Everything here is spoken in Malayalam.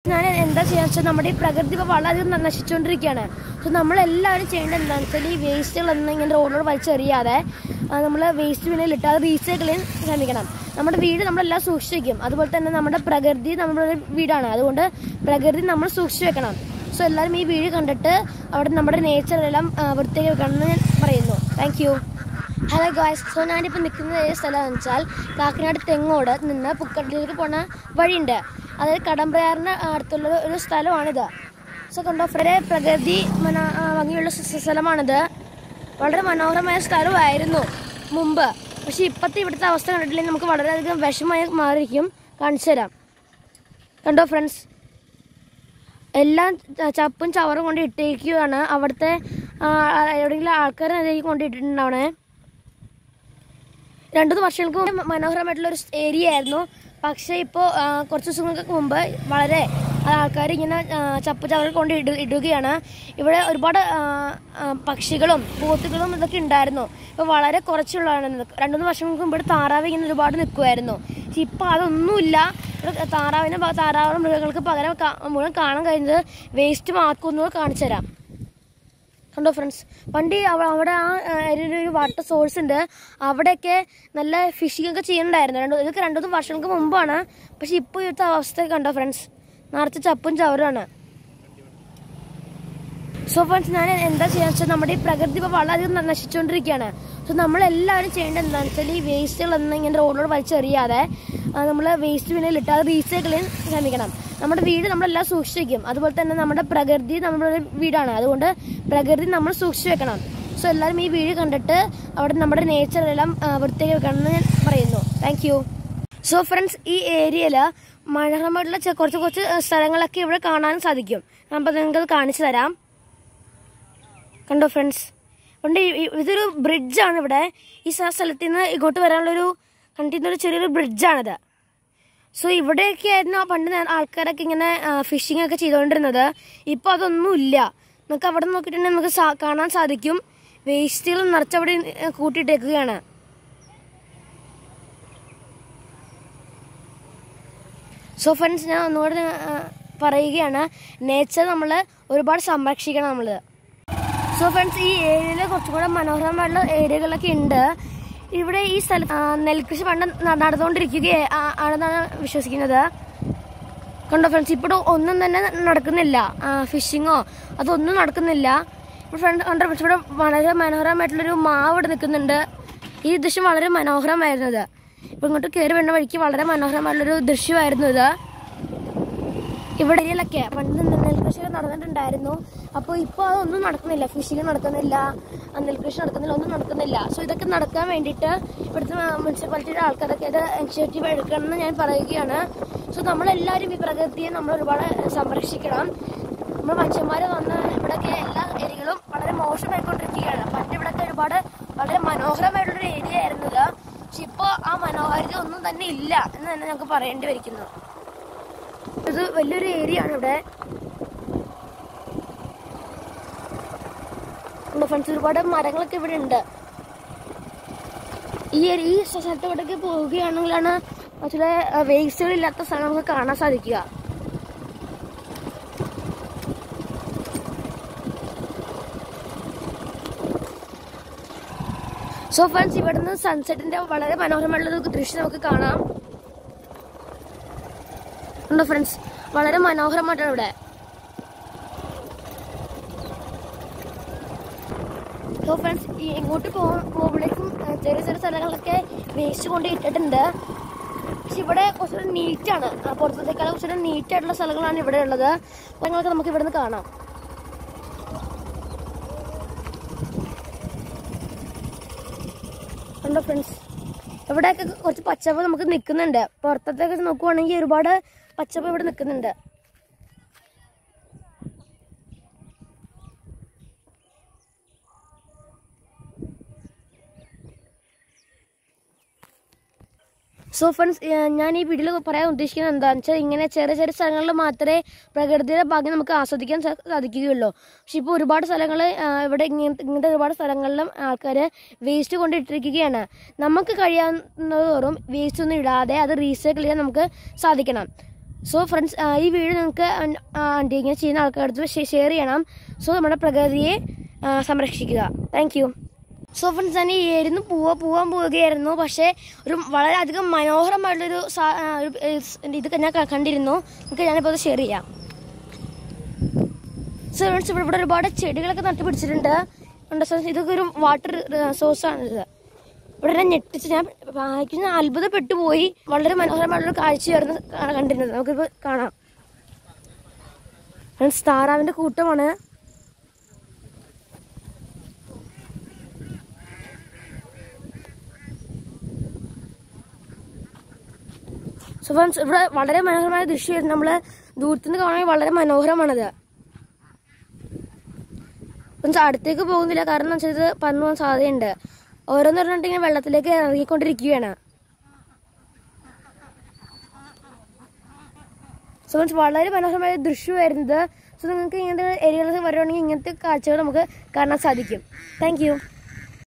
ഞാൻ എന്താ ചെയ്യാന്ന് വെച്ചാൽ നമ്മുടെ ഈ പ്രകൃതി ഇപ്പോൾ വളരെയധികം ന- നശിച്ചുകൊണ്ടിരിക്കുകയാണ് സോ നമ്മളെല്ലാവരും ചെയ്യേണ്ടത് എന്താണെന്ന് വെച്ചാൽ ഈ വേസ്റ്റുകളൊന്നും ഇങ്ങനെ റോഡിലൂടെ വലിച്ചെറിയാതെ നമ്മൾ വേസ്റ്റ് ബിന്നിൽ ഇട്ട് അത് റീസൈക്കിൾ ചെയ്യാൻ ശ്രമിക്കണം നമ്മുടെ വീട് നമ്മളെല്ലാം സൂക്ഷിച്ച് വെക്കും അതുപോലെ തന്നെ നമ്മുടെ പ്രകൃതി നമ്മുടെ വീടാണ് അതുകൊണ്ട് പ്രകൃതി നമ്മൾ സൂക്ഷിച്ച് വെക്കണം സോ എല്ലാവരും ഈ വീട് കണ്ടിട്ട് അവിടെ നമ്മുടെ നേച്ചറെല്ലാം വൃത്തിയാക്കി വെക്കണമെന്ന് ഞാൻ പറയുന്നു thank you hello guys so ഞാനിപ്പോൾ നിൽക്കുന്ന ഏത് സ്ഥലമാണെന്ന് വെച്ചാൽ കാക്കനാട് തെങ്ങോട് നിന്ന് പുക്കട്ടിലേക്ക് പോണ വഴിയുണ്ട് അതായത് കടമ്പ്രയാറിന് അടുത്തുള്ള ഒരു- ഒരു സ്ഥലമാണിത് സോ കണ്ടോ വളരെ പ്രകൃതി മന ആ, ഭംഗിയുള്ള സ്ഥ- സ്ഥലമാണിത് വളരെ മനോഹരമായ സ്ഥലമായിരുന്നു മുമ്പ് പക്ഷേ ഇപ്പോഴത്തെ ഇവിടുത്തെ അവസ്ഥ കണ്ടിട്ടില്ലെങ്കിൽ നമുക്ക് വളരെയധികം വിഷമമായി മാറിയിരിക്കും കാണിച്ചു തരാം കണ്ടോ ഫ്രണ്ട്സ് എല്ലാം ച- ചപ്പും ചവറും കൊണ്ട് ഇട്ടേക്കുകയാണ് അവിടുത്തെ ആ, എവിടെയെങ്കിലും ആൾക്കാരെ അതിലേക്ക് കൊണ്ട് ഇട്ടിട്ടുണ്ടാവണേ രണ്ടു മൂന്ന് വർഷങ്ങൾക്ക് മുമ്പ് മനോഹരമായിട്ടുള്ള ഒരു ഏരിയ ആയിരുന്നു പക്ഷേ ഇപ്പോൾ കുറച്ച് ദിവസങ്ങൾക്ക് മുമ്പ് വളരെ ആൾക്കാർ ഇങ്ങനെ ആ, ചപ്പ് ചവർ കൊണ്ട് ഇടു ഇടുകയാണ് ഇവിടെ ഒരുപാട് ആ, ആ, പക്ഷികളും പോത്തുകളും ഇതൊക്കെ ഉണ്ടായിരുന്നു ഇപ്പോൾ വളരെ കുറച്ചുള്ളതാണ് രണ്ടു മൂന്ന് വർഷങ്ങൾക്ക് മുമ്പ് ഇവിടെ താറാവ് ഇങ്ങനെ ഒരുപാട് നിൽക്കുമായിരുന്നു പക്ഷെ ഇപ്പോൾ അതൊന്നുമില്ല ഇവിടെ താറാവിനെ പ- താറാവ് മൃഗങ്ങൾക്ക് പകരം കാ- മുഴുവൻ കാണാൻ കഴിയുന്നത് വേസ്റ്റ് മാത്രം കാണിച്ചു തരാം കണ്ടോ ഫ്രണ്ട്സ് പണ്ട് ഈ അവ- അവിടെ ആ ഏരിയയിൽ ഒരു വാട്ടർ സോഴ്സ് ഉണ്ട് അവിടെയൊക്കെ നല്ല ഫിഷിംഗ് ഒക്കെ ചെയ്യുന്നുണ്ടായിരുന്നു രണ്ട് ഇതൊക്കെ രണ്ടു മൂന്ന് വർഷങ്ങൾക്ക് മുമ്പാണ് പക്ഷെ ഇപ്പോൾ ഇവിടുത്തെ അവസ്ഥ കണ്ടോ ഫ്രണ്ട്സ് നിറച്ച് ചപ്പും ചവറുമാണ് സോ ഫ്രണ്ട്സ് ഞാൻ എന്താ ചെയ്യാന്ന് വെച്ചാൽ നമ്മുടെ ഈ പ്രകൃതി ഇപ്പോൾ വളരെയധികം ന- നശിച്ചുകൊണ്ടിരിക്കുകയാണ് സോ നമ്മളെല്ലാവരും ചെയ്യേണ്ടത് എന്താണെന്ന് വെച്ചാൽ ഈ വേസ്റ്റുകളൊന്നും ഇങ്ങനെ റോഡിലൂടെ വലിച്ചെറിയാതെ നമ്മൾ വേസ്റ്റ് ബിന്നിൽ ഇട്ട് അത് റീസൈക്കിൾ ചെയ്യാൻ ശ്രമിക്കണം നമ്മുടെ വീട് നമ്മളെല്ലാം സൂക്ഷിച്ച് വെക്കും അതുപോലെ തന്നെ നമ്മുടെ പ്രകൃതി നമ്മുടെ വീടാണ് അതുകൊണ്ട് പ്രകൃതി നമ്മൾ സൂക്ഷിച്ച് വെക്കണം സോ എല്ലാവരും ഈ വീട് കണ്ടിട്ട് അവിടെ നമ്മുടെ നേച്ചറെല്ലാം വൃത്തിയാക്കി വെക്കണമെന്ന് ഞാൻ പറയുന്നു താങ്ക് യു സോ ഫ്രണ്ട്സ് ഈ ഏരിയയിൽ മനോഹരമായിട്ടുള്ള ചെ- കുറച്ച് കുറച്ച് സ്ഥലങ്ങളൊക്കെ ഇവിടെ കാണാൻ സാധിക്കും അപ്പോൾ നിങ്ങൾക്ക് കാണിച്ചു തരാം കണ്ടോ ഫ്രണ്ട്സ് ഉണ്ട് ഈ- ഈ- ഇതൊരു ബ്രിഡ്ജാണ് ഇവിടെ ഈ സ്ഥ- സ്ഥലത്ത് നിന്ന് ഇങ്ങോട്ട് വരാനുള്ളൊരു കണ്ടിരുന്ന ഒരു ചെറിയൊരു ബ്രിഡ്ജാണിത് സോ ഇവിടെയൊക്കെ ആയിരുന്നു ആ പണ്ട് നേ- ആൾക്കാരൊക്കെ ഇങ്ങനെ ഫിഷിംഗ് ഒക്കെ ചെയ്തുകൊണ്ടിരുന്നത് ഇപ്പോൾ അതൊന്നും ഇല്ല നമുക്ക് അവിടെ നോക്കിയിട്ടുണ്ടെങ്കിൽ നമുക്ക് സാ- കാണാൻ സാധിക്കും വേസ്റ്റുകൾ നിറച്ചവിടെ ഏ, കൂട്ടിയിട്ടേക്കുകയാണ് സോ ഫ്രണ്ട്സ് ഞാൻ ഒന്നുകൂടെ ആ, പറയുകയാണ് നേച്ചർ നമ്മൾ ഒരുപാട് സംരക്ഷിക്കണം നമ്മൾ സോ ഫ്രണ്ട്സ് ഈ ഏരിയയിൽ കുറച്ചും കൂടെ മനോഹരമായിട്ടുള്ള ഏരിയകളൊക്കെ ഉണ്ട് ഇവിടെ ഈ സ്ഥലം ആ, നെൽകൃഷി പണ്ട് ന- നടന്നുകൊണ്ടിരിക്കുക ആ- ആണെന്നാണ് വിശ്വസിക്കുന്നത് കണ്ടോ ഫ്രണ്ട്സ് ഇപ്പോൾ ഒന്നും തന്നെ നടക്കുന്നില്ല ഫിഷിങ്ങോ അതൊന്നും നടക്കുന്നില്ല ഇപ്പോൾ ഫ്രണ്ട് കണ്ടോ ഫ്രണ്ട്സ് ഇവിടെ വളരെ മനോഹരമായിട്ടുള്ളൊരു മാവ് ഇവിടെ നിൽക്കുന്നുണ്ട് ഈ ദൃശ്യം വളരെ മനോഹരമായിരുന്നത് ഇപ്പം ഇങ്ങോട്ട് കയറി വരുന്ന വഴിക്ക് വളരെ മനോഹരമായിട്ടുള്ളൊരു ദൃശ്യമായിരുന്നു ഇത് ഇവിടെ ഏരിയയിലൊക്കെ പണ്ട് നെൽകൃഷി നടന്നിട്ടുണ്ടായിരുന്നു അപ്പോൾ ഇപ്പോൾ അതൊന്നും നടക്കുന്നില്ല ഫിഷിങ് നടക്കുന്നില്ല ആ നെൽകൃഷി നടക്കുന്നില്ല ഒന്നും നടക്കുന്നില്ല സോ ഇതൊക്കെ നടക്കാൻ വേണ്ടിയിട്ട് ഇവിടുത്തെ മുനിസിപ്പാലിറ്റിയുടെ ആൾക്കാരൊക്കെ ഇത് ഇനിഷ്യേറ്റീവ് എടുക്കണമെന്ന് ഞാൻ പറയുകയാണ് സോ നമ്മളെല്ലാവരും ഈ പ്രകൃതിയെ നമ്മൾ ഒരുപാട് സംരക്ഷിക്കണം നമ്മൾ മനുഷ്യന്മാർ വന്ന് ഇവിടെയൊക്കെ എല്ലാ ഏരിയകളും വളരെ മോശമായിക്കൊണ്ടിരിക്കുകയാണ് പണ്ട് ഇവിടെയൊക്കെ ഒരുപാട് വളരെ മനോഹരമായിട്ടുള്ളൊരു ഏരിയ ആയിരുന്നു ഇത് പക്ഷെ ഇപ്പോൾ ആ മനോഹാരിത ഒന്നും തന്നെ ഇല്ല എന്ന് തന്നെ ഞങ്ങൾക്ക് പറയേണ്ടി വരിക്കുന്നു ഇത് വലിയൊരു ഏരിയ ആണ് ഇവിടെ ഫ്രണ്ട്സ് ഒരുപാട് മരങ്ങളൊക്കെ ഇവിടെ ഉണ്ട് ഈ ഏരി- ഈ സ്ഥലത്ത് ഇവിടേക്ക് പോവുകയാണെങ്കിലാണ് ചില വേസ്റ്റുകൾ ഇല്ലാത്ത സ്ഥലം നമുക്ക് കാണാൻ സാധിക്കുക സോ ഫ്രണ്ട്സ് ഇവിടുന്ന് സൺസെറ്റിന്റെ വളരെ മനോഹരമായിട്ടുള്ള ഒരു ദൃശ്യം നമുക്ക് കാണാം ഉണ്ടോ ഫ്രണ്ട്സ് വളരെ മനോഹരമായിട്ടാണ് ഇവിടെ സോ ഫ്രണ്ട്സ് ഈ ഇങ്ങോട്ട് പോ- പോകുമ്പോഴേക്കും ഏഹ്, ചെറിയ ചെറിയ സ്ഥലങ്ങളൊക്കെ വേസ്റ്റ് കൊണ്ട് ഇട്ടിട്ടുണ്ട് പക്ഷെ ഇവിടെ കുറച്ചുകൂടെ നീറ്റാണ് പുറത്തേക്കാളും കുറച്ചുകൂടെ നീറ്റ് ആയിട്ടുള്ള സ്ഥലങ്ങളാണ് ഇവിടെ ഉള്ളത് സ്ഥലങ്ങളൊക്കെ നമുക്ക് ഇവിടുന്ന് കാണാം ഉണ്ടോ ഫ്രണ്ട്സ് ഇവിടെയൊക്കെ കുറച്ച് പച്ചപ്പ് നമുക്ക് നിൽക്കുന്നുണ്ട് പുറത്തേക്ക് നോക്കുവാണെങ്കിൽ ഒരുപാട് പച്ചപ്പ് ഇവിടെ നിൽക്കുന്നുണ്ട് സോ ഫ്രണ്ട്സ് ഞാൻ ഈ വീഡിയോയിൽ പറയാൻ ഉദ്ദേശിക്കുന്നത് എന്താണെന്ന് വെച്ചാൽ ഇങ്ങനെ ചെറിയ ചെറിയ സ്ഥലങ്ങളിൽ മാത്രമേ പ്രകൃതിയുടെ ഭാഗ്യം നമുക്ക് ആസ്വദിക്കാൻ സാ- സാധിക്കുകയുള്ളൂ പക്ഷെ ഇപ്പോൾ ഒരുപാട് സ്ഥലങ്ങൾ ഇവിടെ ഇങ്ങനത്തെ ഇങ്ങനത്തെ ഒരുപാട് സ്ഥലങ്ങളിലും ആൾക്കാർ വേസ്റ്റ് കൊണ്ടിട്ടിരിക്കുകയാണ് നമുക്ക് കഴിയാവുന്നതോറും വേസ്റ്റ് ഒന്നും ഇടാതെ അത് റീസൈക്കിൾ ചെയ്യാൻ നമുക്ക് സാധിക്കണം സോ ഫ്രണ്ട്സ് ഈ വീഡിയോ നിങ്ങൾക്ക് ആൻറ്റി ഇങ്ങനെ ചെയ്യുന്ന ആൾക്കാർക്ക് ഷെയർ ചെയ്യണം സോ നമ്മുടെ പ്രകൃതിയെ ആ, സംരക്ഷിക്കുക താങ്ക് യു സോ ഫ്രണ്ട്സ് ഞാൻ ഈ ഏരിന്ന് പോവാ പോവാൻ പോവുകയായിരുന്നു പക്ഷേ ഒരു വളരെയധികം മനോഹരമായിട്ടുള്ളൊരു സാ- ആ, ഒരു ഏ, ഇത് ഞാൻ ക- കണ്ടിരുന്നു നമുക്ക് ഞാനിപ്പോൾ അത് ഷെയർ ചെയ്യാം സോ ഫ്രണ്ട്സ് ഇവിടെ ഇവിടെ ഒരുപാട് ചെടികളൊക്കെ നട്ടു പിടിച്ചിട്ടുണ്ട് ഉണ്ട് സോ ഇതൊക്കെ ഒരു വാട്ടർ സോഴ്സ് ആണ് ഇത് ഇവിടെ എന്നെ ഞെട്ടിച്ച് ഞാൻ വായിക്കുന്ന അത്ഭുതപ്പെട്ടു പോയി വളരെ മനോഹരമായിട്ടുള്ള കാഴ്ചയായിരുന്നു കാ- കണ്ടിരുന്നത് നമുക്കിപ്പോൾ കാണാം ഫ്രണ്ട്സ് താറാവിൻ്റെ കൂട്ടമാണ് സോ ഫ്രണ്ട്സ് ഇവിടെ വളരെ മനോഹരമായ ദൃശ്യമായിരുന്നു നമ്മൾ ദൂരത്തുനിന്ന് കാണുമ്പോൾ വളരെ മനോഹരമാണത് ഫ്രണ്ട്സ് അടുത്തേക്ക് പോകുന്നില്ല കാരണം എന്ന് വെച്ചാൽ ഇത് പന്നു പോകാൻ സാധ്യതയുണ്ട് ഓരോന്ന് പറഞ്ഞിട്ട് ഇങ്ങനെ വെള്ളത്തിലേക്ക് ഇറങ്ങിക്കൊണ്ടിരിക്കുകയാണ് സോ ഫ്രണ്ട്സ് വളരെ മനോഹരമായ ദൃശ്യമായിരുന്നത് സോ നിങ്ങൾക്ക് ഇങ്ങനത്തെ ഏരിയകളൊക്കെ വരുവാണെങ്കിൽ ഇങ്ങനത്തെ കാഴ്ചകൾ നമുക്ക് കാണാൻ സാധിക്കും താങ്ക് യു